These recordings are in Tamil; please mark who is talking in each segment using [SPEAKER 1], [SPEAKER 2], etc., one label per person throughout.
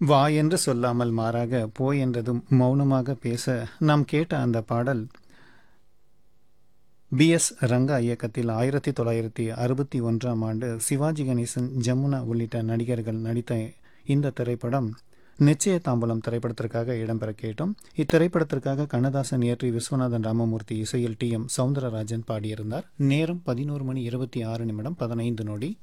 [SPEAKER 1] வா என்று சொல்லாமல் மாறாக போ என்றதும் மௌனமாக பேச நாம் கேட்ட அந்த பாடல் பி எஸ் ரங்கா இயக்கத்தில் ஆயிரத்தி தொள்ளாயிரத்தி அறுபத்தி ஒன்றாம் ஆண்டு சிவாஜி கணேசன் ஜமுனா உள்ளிட்ட நடிகர்கள் நடித்த இந்த திரைப்படம் நிச்சய தாம்பலம் திரைப்படத்திற்காக இடம்பெற கேட்டோம் இத்திரைப்படத்திற்காக கண்ணதாசன் இயற்றி விஸ்வநாதன் ராமமூர்த்தி இசையில் டி எம் சவுந்தரராஜன் பாடியிருந்தார் நேரம் பதினோரு மணி இருபத்தி ஆறு நிமிடம் பதினைந்து நொடி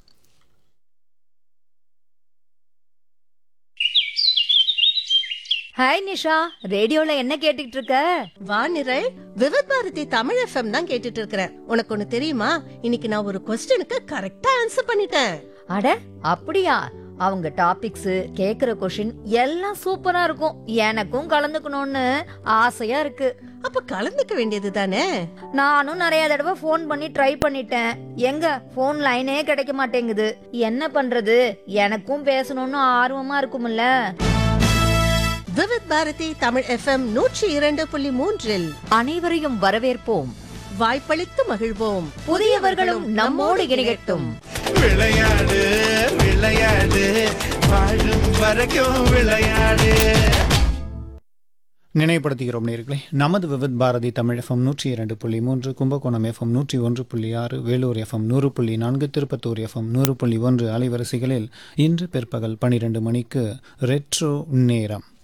[SPEAKER 2] ஹாய் நிஷா ரேடியோல என்ன கேட்டுட்டு இருக்க
[SPEAKER 3] வானிரல் விவித் பாரதி தமிழ் எஃப்எம் தான் கேட்டுட்டு இருக்கிறேன் உனக்கு ஒண்ணு தெரியுமா இன்னைக்கு நான் ஒரு கொஸ்டினுக்கு கரெக்டா ஆன்சர் பண்ணிட்டேன்
[SPEAKER 2] அட அப்படியா அவங்க டாபிக்ஸ் கேக்குற கொஷின் எல்லாம் சூப்பரா இருக்கும் எனக்கும் கலந்துக்கணும்னு ஆசையா இருக்கு
[SPEAKER 3] அப்ப கலந்துக்க வேண்டியது தானே
[SPEAKER 2] நானும் நிறைய தடவை ஃபோன் பண்ணி ட்ரை பண்ணிட்டேன் எங்க ஃபோன் லைனே கிடைக்க மாட்டேங்குது என்ன பண்றது எனக்கும் பேசணும்னு ஆர்வமா இருக்கும்ல
[SPEAKER 3] விவித் பாரதி தமிழ் எஃப்எம் நூற்றி இரண்டு புள்ளி மூன்றில்
[SPEAKER 2] அனைவரையும் வரவேற்போம்
[SPEAKER 3] வாய்ப்பளித்து மகிழ்வோம்
[SPEAKER 2] புதியவர்களும் நம்மோடு இணையட்டும்
[SPEAKER 4] விளையாடு விளையாடு வாழும் வரைக்கும் விளையாடு
[SPEAKER 1] நினைவுபடுத்துகிறோம் நேர்களே நமது விவித் பாரதி தமிழ் எஃப்எம் நூற்றி இரண்டு புள்ளி மூன்று கும்பகோணம் எஃப்எம் நூற்றி ஒன்று புள்ளி ஆறு வேலூர் எஃப்எம் நூறு புள்ளி நான்கு திருப்பத்தூர் எஃப்எம் நூறு புள்ளி ஒன்று அலைவரிசைகளில் இன்று பிற்பகல் பனிரெண்டு மணிக்கு ரெட்ரோ நேரம்